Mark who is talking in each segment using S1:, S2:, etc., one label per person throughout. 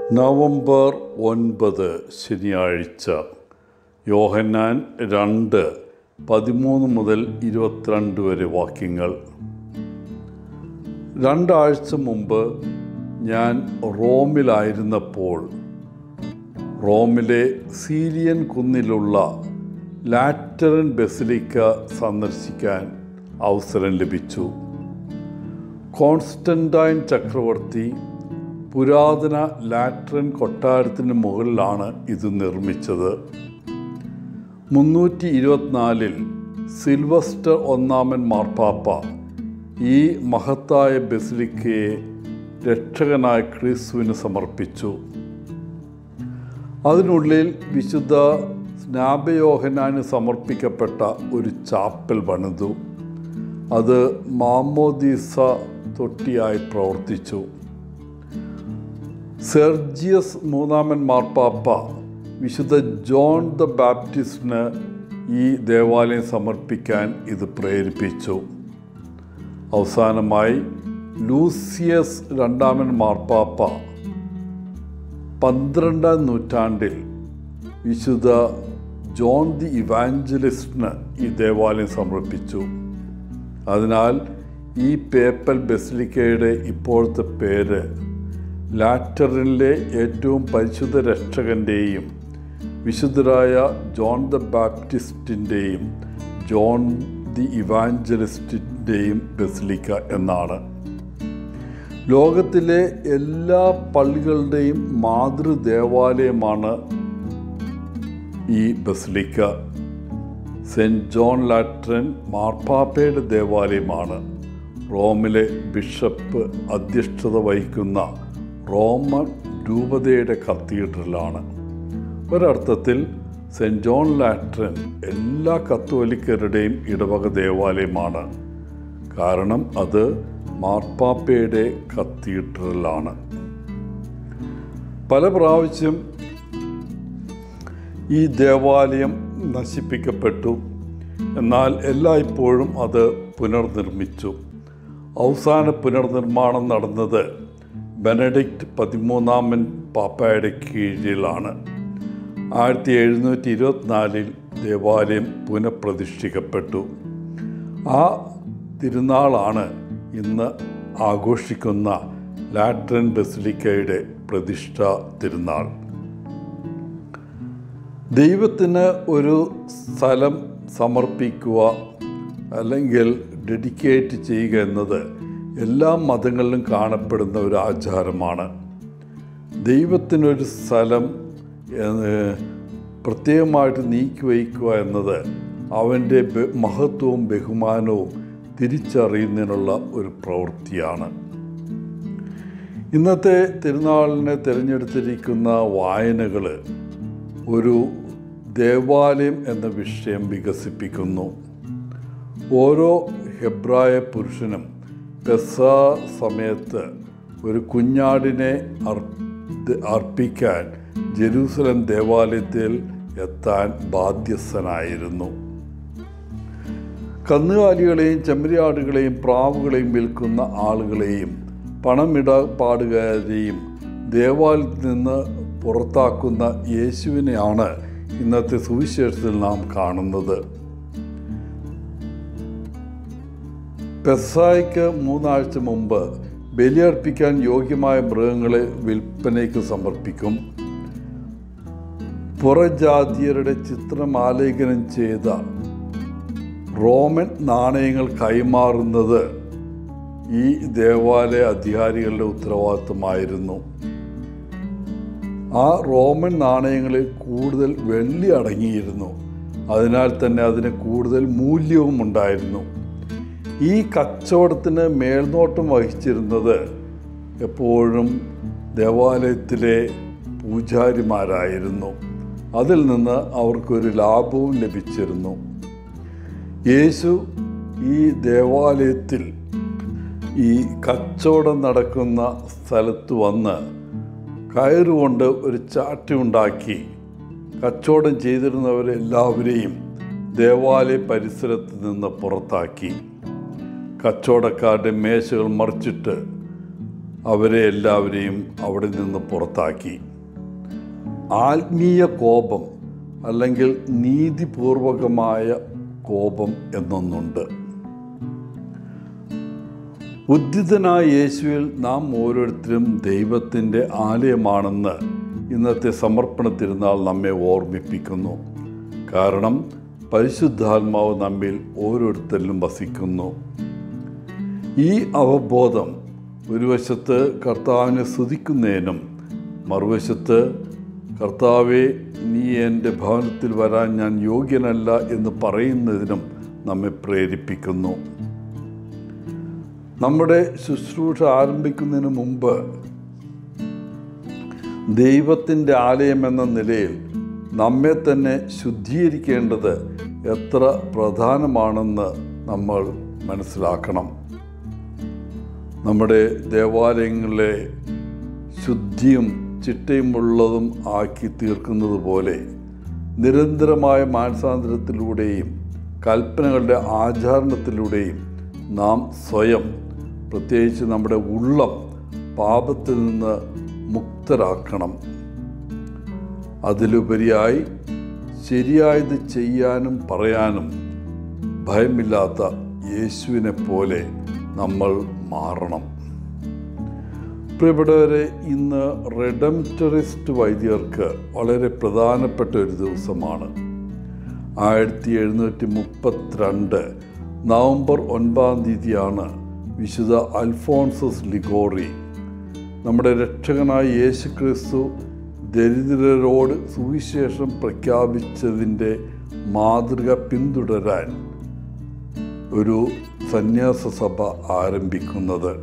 S1: November ഒൻപത് ശനിയാഴ്ച യോഹന്നാൻ രണ്ട് പതിമൂന്ന് മുതൽ ഇരുപത്തിരണ്ട് വരെ വാക്യങ്ങൾ രണ്ടാഴ്ച മുമ്പ് ഞാൻ റോമിലായിരുന്നപ്പോൾ റോമിലെ സീരിയൻ കുന്നിലുള്ള ലാറ്ററൻ ബസിലിക്ക സന്ദർശിക്കാൻ അവസരം ലഭിച്ചു കോൺസ്റ്റന്റൈൻ ചക്രവർത്തി പുരാതന ലാറ്ററൻ കൊട്ടാരത്തിന് മുകളിലാണ് ഇത് നിർമ്മിച്ചത് മുന്നൂറ്റി ഇരുപത്തിനാലിൽ സിൽവസ്റ്റർ ഒന്നാമൻ മാർപ്പാപ്പ ഈ മഹത്തായ ബസിലിക്കയെ രക്ഷകനായ ക്രിസ്തുവിന് സമർപ്പിച്ചു അതിനുള്ളിൽ വിശുദ്ധ സ്നാപയോഹനാന് സമർപ്പിക്കപ്പെട്ട ഒരു ചാപ്പൽ പണിതു അത് മാമോദീസ തൊട്ടിയായി പ്രവർത്തിച്ചു സെർജിയസ് മൂന്നാമൻ മാർപ്പാപ്പ വിശുദ്ധ ജോൺ ദ ബാപ്റ്റിസ്റ്റിന് ഈ ദേവാലയം സമർപ്പിക്കാൻ ഇത് പ്രേരിപ്പിച്ചു അവസാനമായി ലൂസിയസ് രണ്ടാമൻ മാർപ്പാപ്പ പന്ത്രണ്ടാം നൂറ്റാണ്ടിൽ വിശുദ്ധ ജോൺ ദി ഇവാഞ്ചലിസ്റ്റിന് ഈ ദേവാലയം സമർപ്പിച്ചു അതിനാൽ ഈ പേപ്പൽ ബസിലിക്കയുടെ ഇപ്പോഴത്തെ പേര് ലാറ്ററിനിലെ ഏറ്റവും പരിശുദ്ധ രക്ഷകൻ്റെയും വിശുദ്ധരായ ജോൺ ദ ബാപ്റ്റിസ്റ്റിൻ്റെയും ജോൺ ദി ഇവാഞ്ചലിസ്റ്റിൻ്റെയും ബസിലിക്ക എന്നാണ് ലോകത്തിലെ എല്ലാ പള്ളികളുടെയും മാതൃദേവാലയമാണ് ഈ ബസിലിക്ക സെൻറ്റ് ജോൺ ലാട്രൻ മാർപ്പാപ്പയുടെ ദേവാലയമാണ് റോമിലെ ബിഷപ്പ് അധ്യക്ഷത വഹിക്കുന്ന റോമൻ രൂപതയുടെ കത്തീഡ്രലാണ് ഒരർത്ഥത്തിൽ സെൻറ്റ് ജോൺ ലാട്രൻ എല്ലാ കത്തോലിക്കരുടെയും ഇടവക ദേവാലയമാണ് കാരണം അത് മാർപ്പാപ്പയുടെ കത്തീഡ്രലാണ് പല പ്രാവശ്യം ഈ ദേവാലയം നശിപ്പിക്കപ്പെട്ടു എന്നാൽ എല്ലായ്പ്പോഴും അത് പുനർനിർമ്മിച്ചു അവസാന പുനർനിർമ്മാണം നടന്നത് ബെനഡിക്റ്റ് പതിമൂന്നാമൻ പാപ്പയുടെ കീഴിലാണ് ആയിരത്തി എഴുന്നൂറ്റി ഇരുപത്തിനാലിൽ ദേവാലയം പുനഃപ്രതിഷ്ഠിക്കപ്പെട്ടു ആ തിരുനാളാണ് ഇന്ന് ആഘോഷിക്കുന്ന ലാട്രൻ ബസിലിക്കയുടെ പ്രതിഷ്ഠ തിരുനാൾ ദൈവത്തിന് ഒരു സ്ഥലം സമർപ്പിക്കുക അല്ലെങ്കിൽ ഡെഡിക്കേറ്റ് ചെയ്യുക എന്നത് എല്ലാ മതങ്ങളിലും കാണപ്പെടുന്ന ഒരു ആചാരമാണ് ദൈവത്തിനൊരു സ്ഥലം ഏഹ്, പ്രത്യേകമായിട്ട് നീക്കി വയ്ക്കുക എന്നത് അവൻ്റെ ബ- മഹത്വവും ബഹുമാനവും തിരിച്ചറിയുന്നതിനുള്ള ഒരു പ്രവൃത്തിയാണ് ഇന്നത്തെ തിരുനാളിനെ തിരഞ്ഞെടുത്തിരിക്കുന്ന വായനകൾ ഒരു ദേവാലയം എന്ന വിഷയം വികസിപ്പിക്കുന്നു ഓരോ ഹെബ്രായ പുരുഷനും പെസ സമയത്ത് ഒരു കുഞ്ഞാടിനെ അർപ്പ- അർപ്പിക്കാൻ ജെറൂസലം ദേവാലയത്തിൽ എത്താൻ ബാധ്യസ്ഥനായിരുന്നു കന്നുകാലികളെയും ചെമ്മരിയാടുകളെയും പ്രാവുകളെയും വിൽക്കുന്ന ആളുകളെയും പണമിടപാടുകാരെയും ദേവാലയത്തിൽ നിന്ന് പുറത്താക്കുന്ന യേശുവിനെയാണ് ഇന്നത്തെ സുവിശേഷത്തിൽ നാം കാണുന്നത് പെസായ്ക്ക് മൂന്നാഴ്ച മുമ്പ് ബലിയർപ്പിക്കാൻ യോഗ്യമായ മൃഗങ്ങളെ വിൽപ്പനയ്ക്ക് സമർപ്പിക്കും പുറജാതിയരുടെ ചിത്രം ആലേഖനം ചെയ്ത റോമൻ നാണയങ്ങൾ കൈമാറുന്നത് ഈ ദേവാലയ അധികാരികളുടെ ഉത്തരവാദിത്വമായിരുന്നു ആ റോമൻ നാണയങ്ങളിൽ കൂടുതൽ വെള്ളി അടങ്ങിയിരുന്നു അതിനാൽ തന്നെ അതിന് കൂടുതൽ മൂല്യവും ഉണ്ടായിരുന്നു ഈ കച്ചവടത്തിന് മേൽനോട്ടം വഹിച്ചിരുന്നത് എപ്പോഴും ദേവാലയത്തിലെ പൂജാരിമാരായിരുന്നു അതിൽ നിന്ന് അവർക്കൊരു ലാഭവും ലഭിച്ചിരുന്നു യേശു ഈ ദേവാലയത്തിൽ ഈ കച്ചവടം നടക്കുന്ന സ്ഥലത്ത് വന്ന് കയറുകൊണ്ട് ഒരു ചാട്ടി ഉണ്ടാക്കി കച്ചവടം ചെയ്തിരുന്നവരെല്ലാവരെയും ദേവാലയ പരിസരത്ത് നിന്ന് പുറത്താക്കി കച്ചവടക്കാരുടെ മേശകൾ മറിച്ചിട്ട് അവരെ എല്ലാവരെയും അവിടെ നിന്ന് പുറത്താക്കി ആത്മീയ കോപം അല്ലെങ്കിൽ നീതിപൂർവകമായ കോപം എന്നൊന്നുണ്ട് ഉദ്ധിതനായ യേശുവിൽ നാം ഓരോരുത്തരും ദൈവത്തിൻ്റെ ആലയമാണെന്ന് ഇന്നത്തെ സമർപ്പണ തിരുനാൾ നമ്മെ ഓർമ്മിപ്പിക്കുന്നു കാരണം പരിശുദ്ധാത്മാവ് നമ്മിൽ ഓരോരുത്തരിലും വസിക്കുന്നു ഈ അവബോധം ഒരു വശത്ത് കർത്താവിനെ സ്തുതിക്കുന്നതിനും മറുവശത്ത് കർത്താവെ നീ എൻ്റെ ഭവനത്തിൽ വരാൻ ഞാൻ യോഗ്യനല്ല എന്ന് പറയുന്നതിനും നമ്മെ പ്രേരിപ്പിക്കുന്നു നമ്മുടെ ശുശ്രൂഷ ആരംഭിക്കുന്നതിന് മുമ്പ് ദൈവത്തിൻ്റെ ആലയം എന്ന നിലയിൽ നമ്മെ തന്നെ ശുദ്ധീകരിക്കേണ്ടത് എത്ര പ്രധാനമാണെന്ന് നമ്മൾ മനസ്സിലാക്കണം നമ്മുടെ ദേവാലയങ്ങളെ ശുദ്ധിയും ചിട്ടയുമുള്ളതും ആക്കി തീർക്കുന്നത് പോലെ നിരന്തരമായ മാനസാന്തരത്തിലൂടെയും കൽപ്പനകളുടെ ആചരണത്തിലൂടെയും നാം സ്വയം പ്രത്യേകിച്ച് നമ്മുടെ ഉള്ളം പാപത്തിൽ നിന്ന് മുക്തരാക്കണം അതിലുപരിയായി ശരിയായത് ചെയ്യാനും പറയാനും ഭയമില്ലാത്ത യേശുവിനെ പോലെ നമ്മൾ മാറണം പ്രിയപ്പെട്ടവരെ ഇന്ന് റെഡംറ്ററിസ്റ്റ് വൈദ്യർക്ക് വളരെ പ്രധാനപ്പെട്ട ഒരു ദിവസമാണ് ആയിരത്തി എഴുന്നൂറ്റി മുപ്പത്തിരണ്ട് നവംബർ ഒൻപതാം തീയതിയാണ് വിശുദ്ധ അൽഫോൺസസ് ലിഗോറി നമ്മുടെ രക്ഷകനായ യേശു ക്രിസ്തു ദരിദ്രരോട് സുവിശേഷം പ്രഖ്യാപിച്ചതിൻ്റെ മാതൃക പിന്തുടരാൻ ഒരു സന്യാസ സഭ ആരംഭിക്കുന്നത്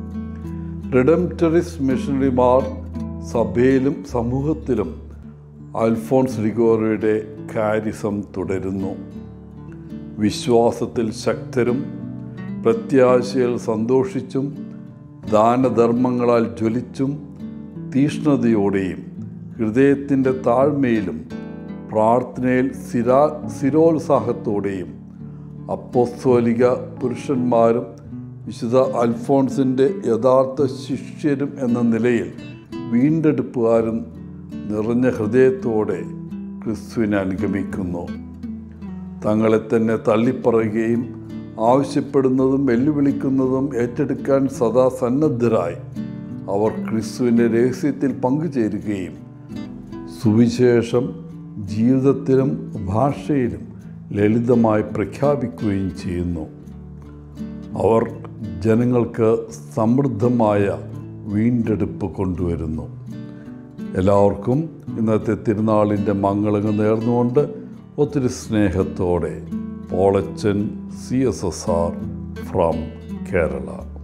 S1: റിഡംറ്ററിസ് മിഷണറിമാർ സഭയിലും സമൂഹത്തിലും അൽഫോൺസ് ലിഗോറയുടെ കാരിസം തുടരുന്നു വിശ്വാസത്തിൽ ശക്തരും പ്രത്യാശയിൽ സന്തോഷിച്ചും ദാനധർമ്മങ്ങളാൽ ജ്വലിച്ചും തീഷ്ണതയോടെയും ഹൃദയത്തിൻ്റെ താഴ്മയിലും പ്രാർത്ഥനയിൽ സ്ഥിരാ സ്ഥിരോത്സാഹത്തോടെയും അപ്പോസ്തോലിക പുരുഷന്മാരും വിശുദ്ധ അൽഫോൺസിൻ്റെ യഥാർത്ഥ ശിഷ്യരും എന്ന നിലയിൽ വീണ്ടെടുപ്പുകാരും നിറഞ്ഞ ഹൃദയത്തോടെ ക്രിസ്തുവിനെ അനുഗമിക്കുന്നു തങ്ങളെ തന്നെ തള്ളിപ്പറയുകയും ആവശ്യപ്പെടുന്നതും വെല്ലുവിളിക്കുന്നതും ഏറ്റെടുക്കാൻ സദാ സന്നദ്ധരായി അവർ ക്രിസ്തുവിൻ്റെ രഹസ്യത്തിൽ പങ്കുചേരുകയും സുവിശേഷം ജീവിതത്തിലും ഭാഷയിലും ലളിതമായി പ്രഖ്യാപിക്കുകയും ചെയ്യുന്നു അവർ ജനങ്ങൾക്ക് സമൃദ്ധമായ വീണ്ടെടുപ്പ് കൊണ്ടുവരുന്നു എല്ലാവർക്കും ഇന്നത്തെ തിരുനാളിൻ്റെ മംഗളങ്ങൾ നേർന്നുകൊണ്ട് ഒത്തിരി സ്നേഹത്തോടെ Polachan C S S R from Kerala